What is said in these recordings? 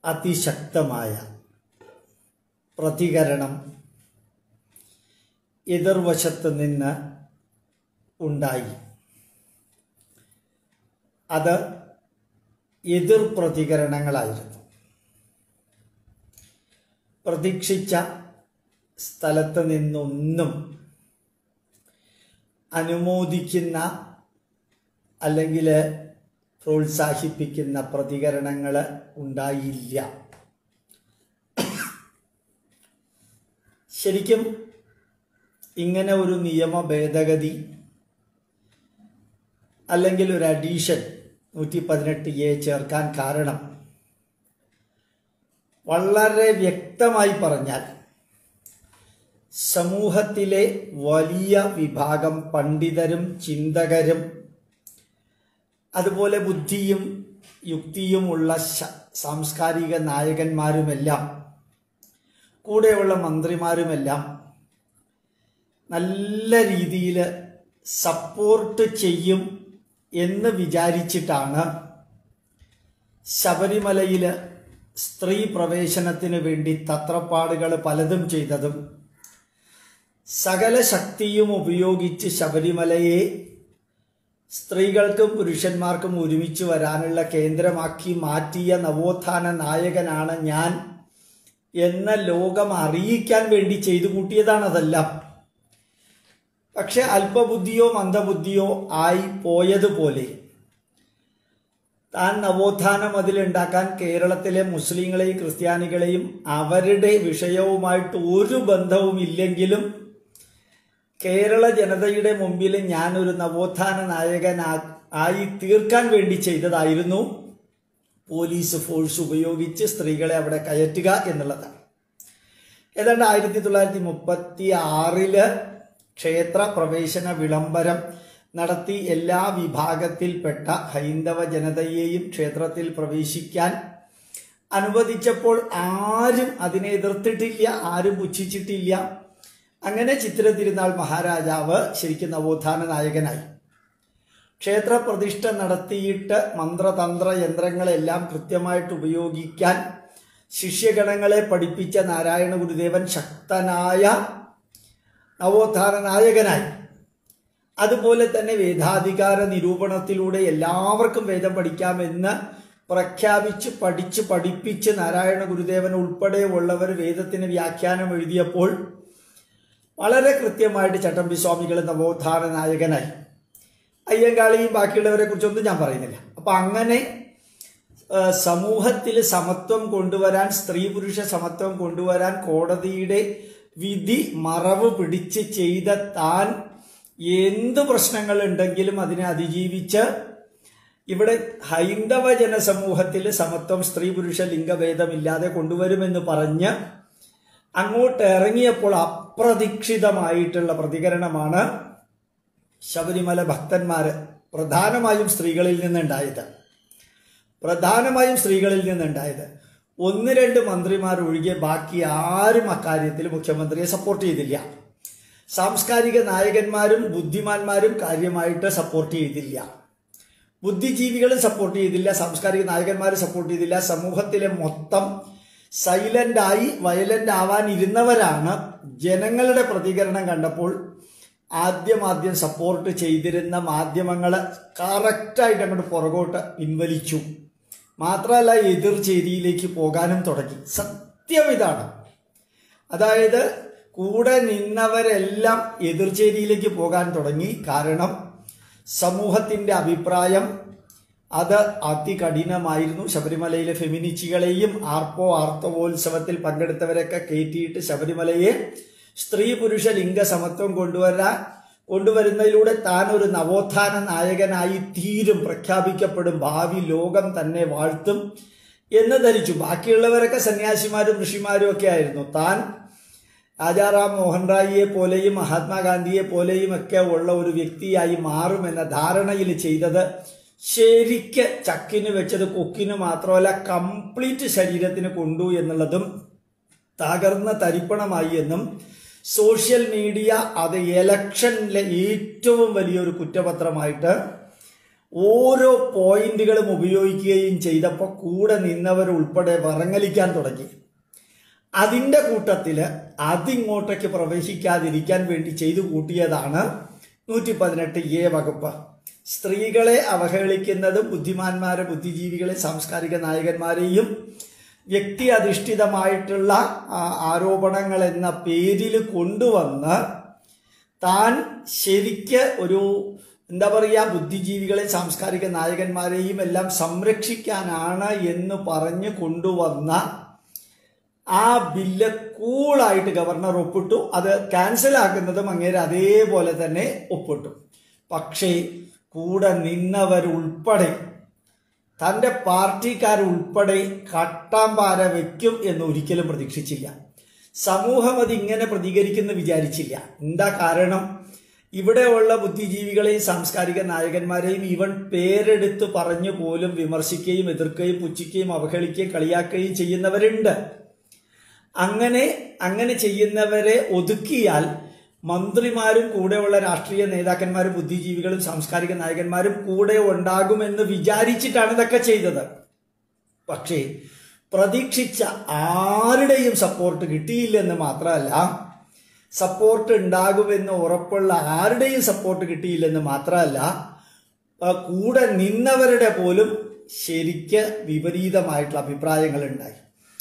അതിശക്തമായ പ്രതികരണം എതിർവശത്ത് നിന്ന് ഉണ്ടായി അത് എതിർ പ്രതികരണങ്ങളായിരുന്നു പ്രതീക്ഷിച്ച സ്ഥലത്ത് നിന്നൊന്നും അനുമോദിക്കുന്ന അല്ലെങ്കിൽ പ്രോത്സാഹിപ്പിക്കുന്ന പ്രതികരണങ്ങൾ ഉണ്ടായില്ല ശരിക്കും ഇങ്ങനെ ഒരു നിയമ ഭേദഗതി അല്ലെങ്കിൽ ഒരു അഡീഷൻ നൂറ്റി പതിനെട്ട് എ ചേർക്കാൻ കാരണം വളരെ വ്യക്തമായി പറഞ്ഞാൽ സമൂഹത്തിലെ വലിയ വിഭാഗം പണ്ഡിതരും ചിന്തകരും അതുപോലെ ബുദ്ധിയും യുക്തിയുമുള്ള ശ- സാംസ്കാരിക നായകന്മാരുമെല്ലാം കൂടെയുള്ള മന്ത്രിമാരുമെല്ലാം നല്ല രീതിയിൽ സപ്പോർട്ട് ചെയ്യും എന്ന് വിചാരിച്ചിട്ടാണ് ശബരിമലയിൽ സ്ത്രീ പ്രവേശനത്തിന് വേണ്ടി തത്രപ്പാടുകൾ പലതും ചെയ്തതും സകല ശക്തിയും ഉപയോഗിച്ച് ശബരിമലയെ സ്ത്രീകൾക്കും പുരുഷന്മാർക്കും ഒരുമിച്ച് വരാനുള്ള കേന്ദ്രമാക്കി മാറ്റിയ നവോത്ഥാന നായകനാണ് ഞാൻ എന്ന ലോകം അറിയിക്കാൻ വേണ്ടി ചെയ്തു കൂട്ടിയതാണതെല്ലാം പക്ഷെ അല്പബുദ്ധിയോ മന്ദബുദ്ധിയോ ആയി പോയതുപോലെ താൻ നവോത്ഥാനം അതിലുണ്ടാക്കാൻ കേരളത്തിലെ മുസ്ലിങ്ങളെയും ക്രിസ്ത്യാനികളെയും അവരുടെ വിഷയവുമായിട്ട് ഒരു ബന്ധവും ഇല്ലെങ്കിലും കേരള ജനതയുടെ മുമ്പിൽ ഞാനൊരു നവോത്ഥാന നായകനാ ആയി തീർക്കാൻ വേണ്ടി ചെയ്തതായിരുന്നു പോലീസ് ഫോഴ്സ് ഉപയോഗിച്ച് സ്ത്രീകളെ അവിടെ കയറ്റുക എന്നുള്ളതാണ് ഏതാണ്ട് ആയിരത്തി തൊള്ളായിരത്തി മുപ്പത്തി ആറില് ക്ഷേത്ര പ്രവേശന വിളംബരം നടത്തി എല്ലാ വിഭാഗത്തിൽപ്പെട്ട ഹൈന്ദവ ജനതയെയും ക്ഷേത്രത്തിൽ പ്രവേശിക്കാൻ അനുവദിച്ചപ്പോൾ ആരും അതിനെ എതിർത്തിട്ടില്ല ആരും പുച്ഛിച്ചിട്ടില്ല അങ്ങനെ ചിത്ര തിരുനാൾ മഹാരാജാവ് ശരിക്കും നവോത്ഥാന നായകനായി ക്ഷേത്ര പ്രതിഷ്ഠ നടത്തിയിട്ട് മന്ത്രതന്ത്ര യന്ത്രങ്ങളെല്ലാം കൃത്യമായിട്ട് ഉപയോഗിക്കാൻ ശിഷ്യഗണങ്ങളെ പഠിപ്പിച്ച നാരായണ ഗുരുദേവൻ ശക്തനായ നവോത്ഥാന നായകനായി അതുപോലെ തന്നെ വേദാധികാര നിരൂപണത്തിലൂടെ എല്ലാവർക്കും വേദം പഠിക്കാമെന്ന് പ്രഖ്യാപിച്ച് പഠിച്ച് പഠിപ്പിച്ച് നാരായണ ഗുരുദേവൻ ഉൾപ്പെടെ ഉള്ളവർ വേദത്തിന് വ്യാഖ്യാനം എഴുതിയപ്പോൾ വളരെ കൃത്യമായിട്ട് ചട്ടമ്പി സ്വാമികൾ നവോത്ഥാന നായകനായി അയ്യങ്കാളിയും ബാക്കിയുള്ളവരെ കുറിച്ചൊന്നും ഞാൻ പറയുന്നില്ല അപ്പൊ അങ്ങനെ സമൂഹത്തിൽ സമത്വം കൊണ്ടുവരാൻ സ്ത്രീ പുരുഷ സമത്വം കൊണ്ടുവരാൻ കോടതിയുടെ വിധി മറവ് പിടിച്ച് ചെയ്ത താൻ എന്ത് പ്രശ്നങ്ങൾ ഉണ്ടെങ്കിലും അതിനെ അതിജീവിച്ച് ഇവിടെ ഹൈന്ദവ ജനസമൂഹത്തിൽ സമത്വം സ്ത്രീ പുരുഷ ലിംഗഭേദമില്ലാതെ കൊണ്ടുവരുമെന്ന് പറഞ്ഞ് അങ്ങോട്ട് ഇറങ്ങിയപ്പോൾ അപ്രതീക്ഷിതമായിട്ടുള്ള പ്രതികരണമാണ് ശബരിമല ഭക്തന്മാര് പ്രധാനമായും സ്ത്രീകളിൽ നിന്നുണ്ടായത് പ്രധാനമായും സ്ത്രീകളിൽ നിന്നുണ്ടായത് ഒന്ന് രണ്ട് മന്ത്രിമാർ ഒഴികെ ബാക്കി ആരും അക്കാര്യത്തിൽ മുഖ്യമന്ത്രിയെ സപ്പോർട്ട് ചെയ്തില്ല സാംസ്കാരിക നായകന്മാരും ബുദ്ധിമാന്മാരും കാര്യമായിട്ട് സപ്പോർട്ട് ചെയ്തില്ല ബുദ്ധിജീവികളും സപ്പോർട്ട് ചെയ്തില്ല സാംസ്കാരിക നായകന്മാർ സപ്പോർട്ട് ചെയ്തില്ല സമൂഹത്തിലെ മൊത്തം സൈലന്റായി വയലന്റ് ആവാൻ ഇരുന്നവരാണ് ജനങ്ങളുടെ പ്രതികരണം കണ്ടപ്പോൾ ആദ്യം ആദ്യം സപ്പോർട്ട് ചെയ്തിരുന്ന മാധ്യമങ്ങൾ കറക്റ്റായിട്ട് അങ്ങോട്ട് പുറകോട്ട് പിൻവലിച്ചു മാത്രമല്ല എതിർ ചേരിയിലേക്ക് പോകാനും തുടങ്ങി സത്യം ഇതാണ് അതായത് കൂടെ നിന്നവരെല്ലാം എതിർചേരിയിലേക്ക് പോകാൻ തുടങ്ങി കാരണം സമൂഹത്തിന്റെ അഭിപ്രായം അത് അതികഠിനമായിരുന്നു ശബരിമലയിലെ ഫെമിനിച്ചികളെയും ആർപ്പോ ആർത്തവോത്സവത്തിൽ പങ്കെടുത്തവരൊക്കെ കയറ്റിയിട്ട് ശബരിമലയെ സ്ത്രീ പുരുഷ ലിംഗ സമത്വം കൊണ്ടുവരാൻ കൊണ്ടുവരുന്നതിലൂടെ താൻ ഒരു നവോത്ഥാന നായകനായി തീരും പ്രഖ്യാപിക്കപ്പെടും ഭാവി ലോകം തന്നെ വാഴ്ത്തും എന്ന് ധരിച്ചു ബാക്കിയുള്ളവരൊക്കെ സന്യാസിമാരും ഋഷിമാരും ഒക്കെ ആയിരുന്നു താൻ രാജാറാം മോഹൻ റായിയെ പോലെയും മഹാത്മാഗാന്ധിയെ പോലെയും ഒക്കെ ഉള്ള ഒരു വ്യക്തിയായി മാറുമെന്ന ധാരണയിൽ ചെയ്തത് ശരിക്ക് ചക്കിന് വെച്ചത് കൊക്കിന് മാത്രമല്ല കംപ്ലീറ്റ് ശരീരത്തിന് കൊണ്ടു എന്നുള്ളതും തകർന്ന തരിപ്പണമായി എന്നും സോഷ്യൽ മീഡിയ അത് എലക്ഷനിലെ ഏറ്റവും വലിയൊരു കുറ്റപത്രമായിട്ട് ഓരോ പോയിന്റുകളും ഉപയോഗിക്കുകയും ചെയ്തപ്പോൾ കൂടെ നിന്നവർ ഉൾപ്പെടെ വറങ്ങലിക്കാൻ തുടങ്ങി അതിൻ്റെ കൂട്ടത്തിൽ അതിങ്ങോട്ടേക്ക് പ്രവേശിക്കാതിരിക്കാൻ വേണ്ടി ചെയ്തു കൂട്ടിയതാണ് നൂറ്റി പതിനെട്ട് എ വകുപ്പ് സ്ത്രീകളെ അവഹേളിക്കുന്നതും ബുദ്ധിമാന്മാരെ ബുദ്ധിജീവികളെ സാംസ്കാരിക നായകന്മാരെയും വ്യക്തി അധിഷ്ഠിതമായിട്ടുള്ള ആ, ആരോപണങ്ങൾ എന്ന പേരിൽ കൊണ്ടുവന്ന് താൻ ശരിക്ക് ഒരു എന്താ പറയുക ബുദ്ധിജീവികളെ സാംസ്കാരിക നായകന്മാരെയും എല്ലാം സംരക്ഷിക്കാനാണ് എന്ന് പറഞ്ഞ് കൊണ്ടുവന്ന ആ ബില്ല് കൂളായിട്ട് ഗവർണർ ഒപ്പിട്ടു അത് ക്യാൻസൽ ആക്കുന്നതും അങ്ങേര് അതേപോലെ തന്നെ ഒപ്പിട്ടു പക്ഷേ കൂടെ നിന്നവരുൾപ്പെടെ തൻ്റെ പാർട്ടിക്കാരുൾപ്പെടെ കട്ടാമ്പാര വയ്ക്കും എന്ന് ഒരിക്കലും പ്രതീക്ഷിച്ചില്ല സമൂഹം അത് ഇങ്ങനെ പ്രതികരിക്കുമെന്ന് വിചാരിച്ചില്ല എന്താ കാരണം ഇവിടെയുള്ള ബുദ്ധിജീവികളെയും സാംസ്കാരിക നായകന്മാരെയും ഇവൻ പേരെടുത്ത് പറഞ്ഞു പോലും വിമർശിക്കുകയും എതിർക്കുകയും പുച്ഛിക്കുകയും അവഹേളിക്കുകയും കളിയാക്കുകയും ചെയ്യുന്നവരുണ്ട് അങ്ങനെ അങ്ങനെ ചെയ്യുന്നവരെ ഒതുക്കിയാൽ മന്ത്രിമാരും കൂടെയുള്ള രാഷ്ട്രീയ നേതാക്കന്മാരും ബുദ്ധിജീവികളും സാംസ്കാരിക നായകന്മാരും കൂടെ ഉണ്ടാകുമെന്ന് വിചാരിച്ചിട്ടാണ് ഇതൊക്കെ ചെയ്തത് പക്ഷേ പ്രതീക്ഷിച്ച ആരുടെയും സപ്പോർട്ട് കിട്ടിയില്ലെന്ന് മാത്രമല്ല സപ്പോർട്ട് ഉണ്ടാകുമെന്ന് ഉറപ്പുള്ള ആരുടെയും സപ്പോർട്ട് കിട്ടിയില്ലെന്ന് മാത്രമല്ല ആ, കൂടെ നിന്നവരുടെ പോലും ശരിക്ക് വിപരീതമായിട്ടുള്ള അഭിപ്രായങ്ങൾ ഉണ്ടായി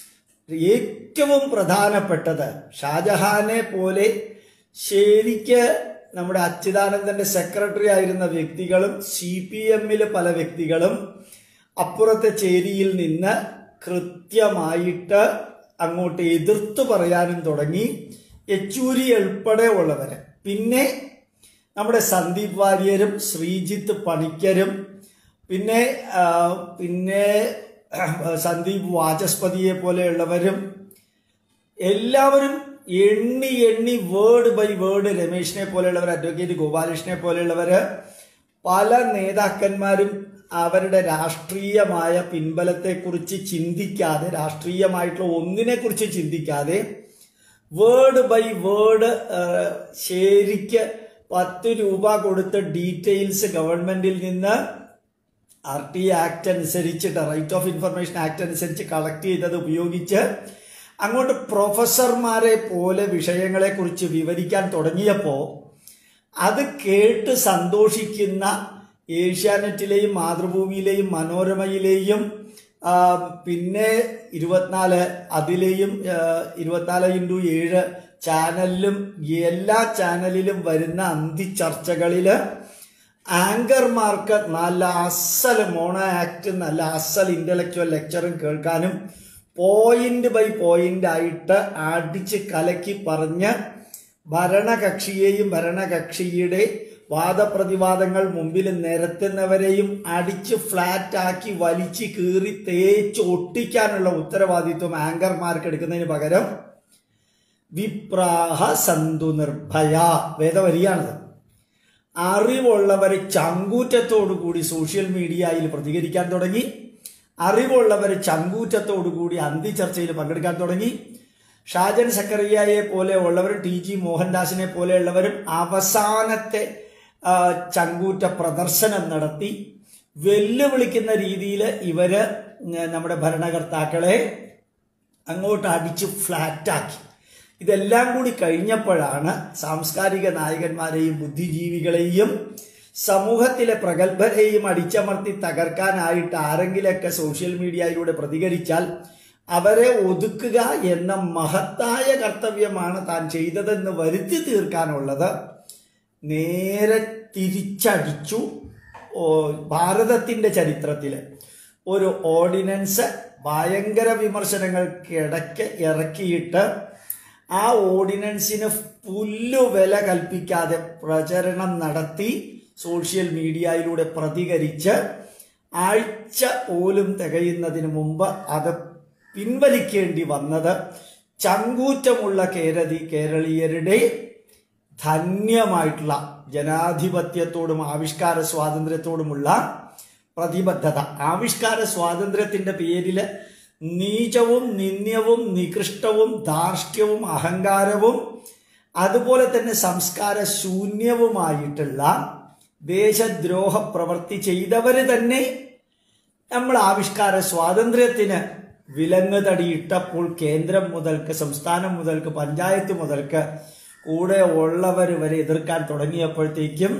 ഏറ്റവും പ്രധാനപ്പെട്ടത് ഷാജഹാനെ പോലെ ശരിക്ക് നമ്മുടെ അച്യുതാനന്ദന്റെ സെക്രട്ടറി ആയിരുന്ന വ്യക്തികളും സി പി എമ്മിലെ പല വ്യക്തികളും അപ്പുറത്തെ ചേരിയിൽ നിന്ന് കൃത്യമായിട്ട് അങ്ങോട്ട് എതിർത്തു പറയാനും തുടങ്ങി യെച്ചൂരി ഉൾപ്പെടെ ഉള്ളവര് പിന്നെ നമ്മുടെ സന്ദീപ് വാര്യരും ശ്രീജിത്ത് പണിക്കരും പിന്നെ ആ, പിന്നെ സന്ദീപ് വാചസ്പതിയെ പോലെയുള്ളവരും എല്ലാവരും എണ്ണി എണ്ണി വേർഡ് ബൈ വേർഡ് രമേശിനെ പോലെയുള്ളവർ അഡ്വക്കേറ്റ് ഗോപാലകൃഷ്ണനെ പോലെയുള്ളവര് പല നേതാക്കന്മാരും അവരുടെ രാഷ്ട്രീയമായ പിൻബലത്തെക്കുറിച്ച് ചിന്തിക്കാതെ രാഷ്ട്രീയമായിട്ടുള്ള ഒന്നിനെക്കുറിച്ച് ചിന്തിക്കാതെ വേർഡ് ബൈ വേർഡ് ശരിക്ക് പത്ത് രൂപ കൊടുത്ത് ഡീറ്റെയിൽസ് ഗവൺമെന്റിൽ നിന്ന് ആർ ടി ആക്ട് അനുസരിച്ചിട്ട് റൈറ്റ് ഓഫ് ഇൻഫർമേഷൻ ആക്ട് അനുസരിച്ച് കളക്ട് ചെയ്തത് ഉപയോഗിച്ച് അങ്ങോട്ട് പ്രൊഫസർമാരെ പോലെ വിഷയങ്ങളെക്കുറിച്ച് വിവരിക്കാൻ തുടങ്ങിയപ്പോൾ അത് കേട്ട് സന്തോഷിക്കുന്ന ഏഷ്യാനെറ്റിലെയും മാതൃഭൂമിയിലെയും മനോരമയിലെയും ആ, പിന്നെ ഇരുപത്തിനാല് അതിലെയും ആ, ഇരുപത്തിനാല് ഇൻറ്റു ഏഴ് ചാനലിലും എല്ലാ ചാനലിലും വരുന്ന അന്തിച്ചർച്ചകളിൽ ആങ്കർമാർക്ക് നല്ല അസൽ മോണോ ആക്ട് നല്ല അസൽ ഇന്റലക്ച്വൽ ലെക്ചറും കേൾക്കാനും പോയിന്റ് ബൈ പോയിന്റ് ആയിട്ട് അടിച്ച് കലക്കി പറഞ്ഞ് ഭരണകക്ഷിയെയും ഭരണകക്ഷിയുടെ വാദപ്രതിവാദങ്ങൾ മുമ്പിൽ നിരത്തുന്നവരെയും അടിച്ച് ഫ്ലാറ്റാക്കി വലിച്ച് കീറി തേച്ച് ഒട്ടിക്കാനുള്ള ഉത്തരവാദിത്വം ആങ്കർമാർക്ക് എടുക്കുന്നതിന് പകരം വിപ്രാഹ സന്തു നിർഭയ വേദവരിയാണത് അറിവുള്ളവരെ ചങ്കൂറ്റത്തോടു കൂടി സോഷ്യൽ മീഡിയയിൽ പ്രതികരിക്കാൻ തുടങ്ങി അറിവുള്ളവരെ ചങ്കൂറ്റത്തോടു കൂടി അന്തിചർച്ചയിൽ പങ്കെടുക്കാൻ തുടങ്ങി ഷാജൻ സക്കറിയയെ പോലെ ഉള്ളവരും ടി ജി മോഹൻദാസിനെ പോലെയുള്ളവരും അവസാനത്തെ ആ, ചങ്കൂറ്റ പ്രദർശനം നടത്തി വെല്ലുവിളിക്കുന്ന രീതിയിൽ ഇവര് നമ്മുടെ ഭരണകർത്താക്കളെ അങ്ങോട്ട് അടിച്ച് ഫ്ലാറ്റാക്കി ഇതെല്ലാം കൂടി കഴിഞ്ഞപ്പോഴാണ് സാംസ്കാരിക നായകന്മാരെയും ബുദ്ധിജീവികളെയും സമൂഹത്തിലെ പ്രഗത്ഭരെയും അടിച്ചമർത്തി തകർക്കാനായിട്ട് ആരെങ്കിലൊക്കെ സോഷ്യൽ മീഡിയയിലൂടെ പ്രതികരിച്ചാൽ അവരെ ഒതുക്കുക എന്ന മഹത്തായ കർത്തവ്യമാണ് താൻ ചെയ്തതെന്ന് വരുത്തി തീർക്കാനുള്ളത് നേരെ തിരിച്ചടിച്ചു ഓ, ഭാരതത്തിന്റെ ചരിത്രത്തിൽ ഒരു ഓർഡിനൻസ് ഭയങ്കര വിമർശനങ്ങൾക്കിടയ്ക്ക് ഇറക്കിയിട്ട് ആ ഓർഡിനൻസിന് പുല്ലു വില കൽപ്പിക്കാതെ പ്രചരണം നടത്തി സോഷ്യൽ മീഡിയയിലൂടെ പ്രതികരിച്ച് ആഴ്ച പോലും തികയുന്നതിന് മുമ്പ് അത് പിൻവലിക്കേണ്ടി വന്നത് ചങ്കൂറ്റമുള്ള കേരളി കേരളീയരുടെ ധന്യമായിട്ടുള്ള ജനാധിപത്യത്തോടും ആവിഷ്കാര സ്വാതന്ത്ര്യത്തോടുമുള്ള പ്രതിബദ്ധത ആവിഷ്കാര സ്വാതന്ത്ര്യത്തിന്റെ പേരിൽ നീചവും നിന്ദ്യവും നികൃഷ്ടവും ധാർഷ്ട്യവും അഹങ്കാരവും അതുപോലെ തന്നെ സംസ്കാര ശൂന്യവുമായിട്ടുള്ള ദേശദ്രോഹ പ്രവൃത്തി ചെയ്തവര് തന്നെ നമ്മൾ ആവിഷ്കാര സ്വാതന്ത്ര്യത്തിന് വിലങ്ങ് തടിയിട്ടപ്പോൾ കേന്ദ്രം മുതൽക്ക് സംസ്ഥാനം മുതൽക്ക് പഞ്ചായത്ത് മുതൽക്ക് കൂടെ ഉള്ളവർ വരെ എതിർക്കാൻ തുടങ്ങിയപ്പോഴത്തേക്കും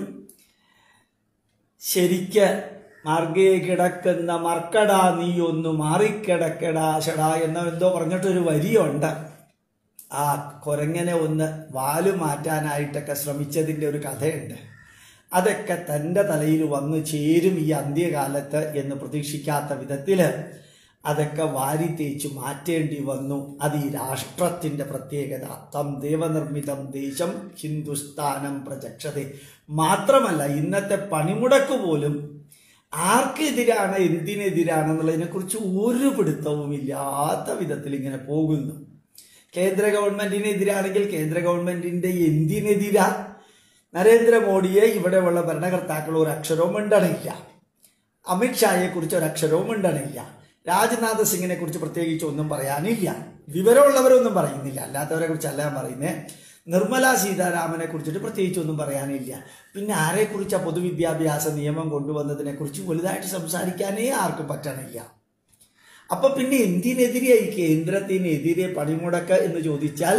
ശരിക്ക് മാർഗേ കിടക്കുന്ന മർക്കട നീ ഒന്ന് മാറിക്കിടക്കടാ ഷടാ എന്ന എന്തോ പറഞ്ഞിട്ടൊരു വരിയുണ്ട് ആ കുരങ്ങനെ ഒന്ന് വാല് മാറ്റാനായിട്ടൊക്കെ ശ്രമിച്ചതിൻ്റെ ഒരു കഥയുണ്ട് അതൊക്കെ തൻ്റെ തലയിൽ വന്നു ചേരും ഈ അന്ത്യകാലത്ത് എന്ന് പ്രതീക്ഷിക്കാത്ത വിധത്തിൽ അതൊക്കെ വാരി തേച്ച് മാറ്റേണ്ടി വന്നു അത് ഈ രാഷ്ട്രത്തിൻ്റെ പ്രത്യേകത തം ദേവനിർമ്മിതം ദേശം ഹിന്ദുസ്ഥാനം പ്രചക്ഷത മാത്രമല്ല ഇന്നത്തെ പണിമുടക്ക് പോലും ആർക്കെതിരാണ് എന്തിനെതിരാണെന്നുള്ളതിനെക്കുറിച്ച് ഒരു പിടുത്തവും ഇല്ലാത്ത വിധത്തിൽ ഇങ്ങനെ പോകുന്നു കേന്ദ്ര ഗവൺമെന്റിനെതിരാണെങ്കിൽ കേന്ദ്ര ഗവൺമെന്റിന്റെ എന്തിനെതിരാ നരേന്ദ്രമോദിയെ ഇവിടെയുള്ള ഭരണകർത്താക്കൾ ഒരു അക്ഷരവും മിണ്ടണില്ല അമിത്ഷായെ കുറിച്ച് ഒരു അക്ഷരവും മിണ്ടണില്ല രാജ്നാഥ് സിംഗിനെ കുറിച്ച് പ്രത്യേകിച്ച് ഒന്നും പറയാനില്ല വിവരമുള്ളവരൊന്നും പറയുന്നില്ല അല്ലാത്തവരെ കുറിച്ചല്ല ഞാൻ പറയുന്നത് നിർമ്മല സീതാരാമനെ കുറിച്ചിട്ട് പ്രത്യേകിച്ച് ഒന്നും പറയാനില്ല പിന്നെ ആരെക്കുറിച്ച് ആ പൊതുവിദ്യാഭ്യാസ നിയമം കൊണ്ടുവന്നതിനെ കുറിച്ച് വലുതായിട്ട് സംസാരിക്കാനേ ആർക്കും പറ്റണില്ല അപ്പൊ പിന്നെ എന്തിനെതിരെയായി കേന്ദ്രത്തിനെതിരെ പണിമുടക്ക് എന്ന് ചോദിച്ചാൽ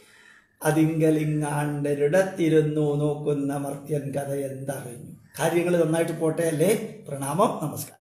അതിങ്കലിങ്ങാണ്ടരിടത്തിരുന്നു നോക്കുന്ന മർത്യൻ കഥ എന്തറിഞ്ഞു കാര്യങ്ങൾ നന്നായിട്ട് പോട്ടെ അല്ലേ പ്രണാമം നമസ്കാരം